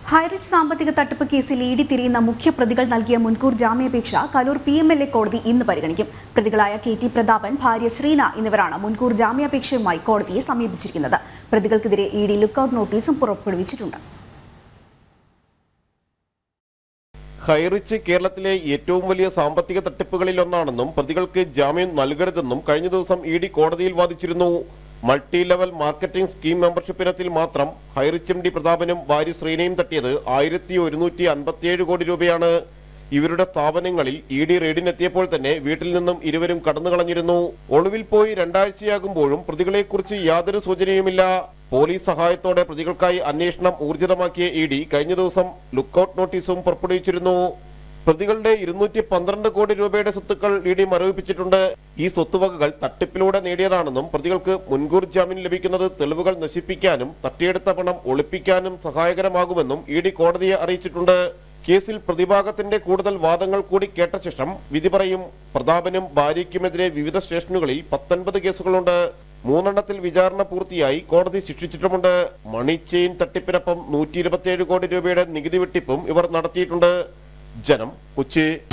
ഹൈറിച്ച് സാമ്പത്തിക തട്ടിപ്പ് കേസിൽ ഇ ഡി തിരിയുന്ന മുഖ്യപ്രതികൾ നൽകിയ മുൻകൂർ ജാമ്യാപേക്ഷ Kaloor P M L A കോടതി ഇന്ന് പരിഗണിക്കും പ്രതികളായ കെ ടി പ്രതാപൻ ഭാര്യ ശ്രീന എന്നിവരാണ് മുൻകൂർ ജാമ്യാപേക്ഷയുമായി കോടതിയെ സമീപിച്ചിരിക്കുന്നത് പ്രതികൾക്കെതിരെ ഇ ഡി ലുക്കൌട്ട് നോട്ടീസും പുറപ്പെടുവിച്ചിട്ടുണ്ട് ഹൈറിച്ച് കേരളത്തിലെ ഏറ്റവും വലിയ സാമ്പത്തിക തട്ടിപ്പുകളിലൊന്നാണെന്നും പ്രതികൾക്ക് ജാമ്യം നൽകരുതെന്നും കഴിഞ്ഞ ദിവസം ഇ ഡി കോടതിയിൽ വാദിച്ചിരുന്നു multi level marketing scheme membership ഇനത്തിൽ മാത്രം ഹൈറിച്ച് എം ഡി പ്രതാപനും ഭാര്യ ശ്രീനയും തട്ടിയത് ആയിരത്തി ഒരുന്നൂറ്റി അൻപത്തിയേഴ് കോടി രൂപയാണ് ഇവരുടെ സ്ഥാപനങ്ങളിൽ ഇ ഡി റെയ്ഡിനെത്തിയപ്പോൾ തന്നെ വീട്ടിൽ നിന്നും ഇരുവരും കടന്നു കളഞ്ഞിരുന്നു ഒളിവിൽ പോയി രണ്ടാഴ്ചയാകുമ്പോഴും പ്രതികളെക്കുറിച്ച് യാതൊരു സൂചനയുമില്ല പോലീസ് സഹായത്തോടെ പ്രതികൾക്കായി അന്വേഷണം ഊർജിതമാക്കിയ ഇ ഡി കഴിഞ്ഞ ദിവസം ലുക്കൌട്ട് നോട്ടീസും പുറപ്പെടുവിച്ചിരുന്നു പ്രതികളുടെ ഇരുന്നൂറ്റി പന്ത്രണ്ട് കോടി രൂപയുടെ സ്വത്തുക്കൾ ഇ ഡി മരവിപ്പിച്ചിട്ടുണ്ട് ഈ സ്വത്തുവകകൾ തട്ടിപ്പിലൂടെ നേടിയതാണെന്നും പ്രതികൾക്ക് മുൻകൂർ ജാമ്യം ലഭിക്കുന്നത് തെളിവുകൾ നശിപ്പിക്കാനും തട്ടിയെടുത്ത പണം ഒളിപ്പിക്കാനും സഹായകരമാകുമെന്നും ഇ ഡി കോടതിയെ അറിയിച്ചിട്ടുണ്ട് കേസിൽ പ്രതിഭാഗത്തിന്റെ കൂടുതൽ വാദങ്ങൾ കൂടി കേട്ട ശേഷം വിധി പറയും പ്രതാപനും ഭാര്യയ്ക്കുമെതിരെ വിവിധ സ്റ്റേഷനുകളിൽ പത്തൊൻപത് കേസുകളുണ്ട് മൂന്നെണ്ണത്തിൽ വിചാരണ പൂർത്തിയായി കോടതി ശിക്ഷിച്ചിട്ടുമുണ്ട് മണി ചെയിൻ തട്ടിപ്പിനൊപ്പം നൂറ്റി ഇരുപത്തിയേഴ് കോടി രൂപയുടെ നികുതി വെട്ടിപ്പും ഇവർ നടത്തിയിട്ടുണ്ട് ജനം കൊച്ചി